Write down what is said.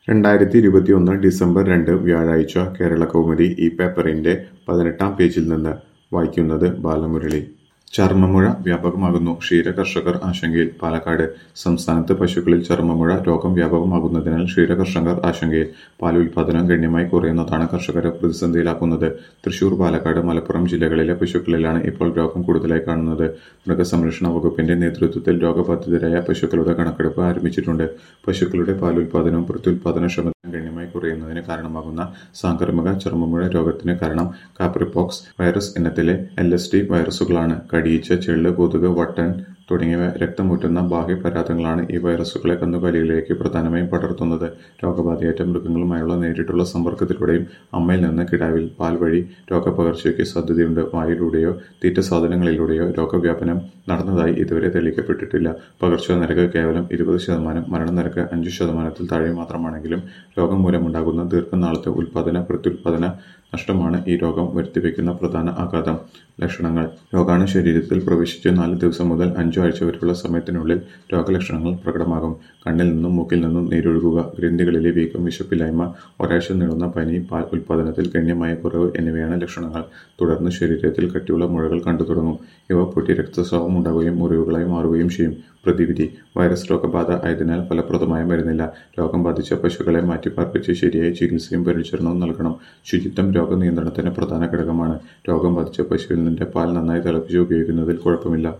രണ്ടായിരത്തി ഇരുപത്തിയൊന്ന് ഡിസംബർ രണ്ട് വ്യാഴാഴ്ച കേരളകൗമുദി ഈ പേപ്പറിന്റെ പതിനെട്ടാം പേജിൽ നിന്ന് വായിക്കുന്നത് ബാലമുരളി ചർമ്മമുഴ വ്യാപകമാകുന്നു ക്ഷീരകർഷകർ ആശങ്കയിൽ പാലക്കാട് സംസ്ഥാനത്ത് പശുക്കളിൽ ചർമ്മമുഴ രോഗം വ്യാപകമാകുന്നതിനാൽ ക്ഷീരകർഷകർ ആശങ്കയിൽ പാൽ ഉൽപാദനം ഗണ്യമായി കുറയുന്നതാണ് കർഷകരെ പ്രതിസന്ധിയിലാക്കുന്നത് തൃശൂർ പാലക്കാട് മലപ്പുറം ജില്ലകളിലെ പശുക്കളിലാണ് ഇപ്പോൾ രോഗം കൂടുതലായി കാണുന്നത് മൃഗസംരക്ഷണ വകുപ്പിന്റെ നേതൃത്വത്തിൽ രോഗബാധിതരായ പശുക്കളുടെ കണക്കെടുപ്പ് ആരംഭിച്ചിട്ടുണ്ട് പശുക്കളുടെ പാലുൽപാദനവും പ്രത്യുൽപാദനക്ഷമതയും ഗണ്യമായി കുറയുന്നതിന് കാരണമാകുന്ന സാംക്രമിക ചർമ്മമുഴ രോഗത്തിന് കാരണം കാപ്രിപോക്സ് വൈറസ് ഇനത്തിലെ എൽ എസ് ടി വൈറസുകളാണ് കടിയിച്ച ചെള്ള് കൊതുക് വട്ടൻ തുടങ്ങിയവ രക്തമൂറ്റുന്ന ബാഹ്യപരാധങ്ങളാണ് ഈ വൈറസുകളെ കന്നുകാലികളിലേക്ക് പ്രധാനമായും പടർത്തുന്നത് രോഗബാധയേറ്റ മൃഗങ്ങളുമായുള്ള നേരിട്ടുള്ള സമ്പർക്കത്തിലൂടെയും അമ്മയിൽ നിന്ന് കിടാവിൽ പാൽ വഴി രോഗപകർച്ചയ്ക്ക് സാധ്യതയുണ്ട് വായിലൂടെയോ തീറ്റ സാധനങ്ങളിലൂടെയോ രോഗവ്യാപനം നടന്നതായി ഇതുവരെ തെളിയിക്കപ്പെട്ടിട്ടില്ല പകർച്ച നിരക്ക് കേവലം ഇരുപത് ശതമാനം മരണനിരക്ക് അഞ്ചു ശതമാനത്തിൽ താഴെ മാത്രമാണെങ്കിലും രോഗം മൂലമുണ്ടാകുന്ന ദീർഘനാളത്തെ ഉൽപാദന പ്രത്യുൽപാദന നഷ്ടമാണ് ഈ രോഗം വരുത്തിവെക്കുന്ന പ്രധാന ആഘാതം ലക്ഷണങ്ങൾ രോഗാണു ശരീരത്തിൽ പ്രവേശിച്ച് നാല് ദിവസം മുതൽ അഞ്ചു ആഴ്ച വരെയുള്ള സമയത്തിനുള്ളിൽ രോഗലക്ഷണങ്ങൾ പ്രകടമാകും കണ്ണിൽ നിന്നും മൂക്കിൽ നിന്നും നീരൊഴുകുക ഗ്രന്ഥികളിലെ വീക്കം വിശപ്പില്ലായ്മ ഒരാഴ്ച നീളുന്ന പനി പാൽ ഉൽപാദനത്തിൽ ഗണ്യമായ കുറവ് എന്നിവയാണ് ലക്ഷണങ്ങൾ തുടർന്ന് ശരീരത്തിൽ കട്ടിയുള്ള മുഴകൾ കണ്ടു തുടങ്ങും ഇവ പൊട്ടി രക്തസ്രാവം ഉണ്ടാവുകയും മുറിവുകളായി മാറുകയും ചെയ്യും പ്രതിവിധി വൈറസ് രോഗബാധ ആയതിനാൽ ഫലപ്രദമായ മരുന്നില്ല രോഗം ബാധിച്ച പശുക്കളെ മാറ്റിപ്പാർപ്പിച്ച് ശരിയായ ചികിത്സയും പരിചരണവും നൽകണം ശുചിത്വം രോഗനിയന്ത്രണത്തിന് പ്രധാന ഘടകമാണ് രോഗം ബാധിച്ച പശുവിൽ നിന്റെ പാൽ നന്നായി തിളപ്പിച്ച് ഉപയോഗിക്കുന്നതിൽ കുഴപ്പമില്ല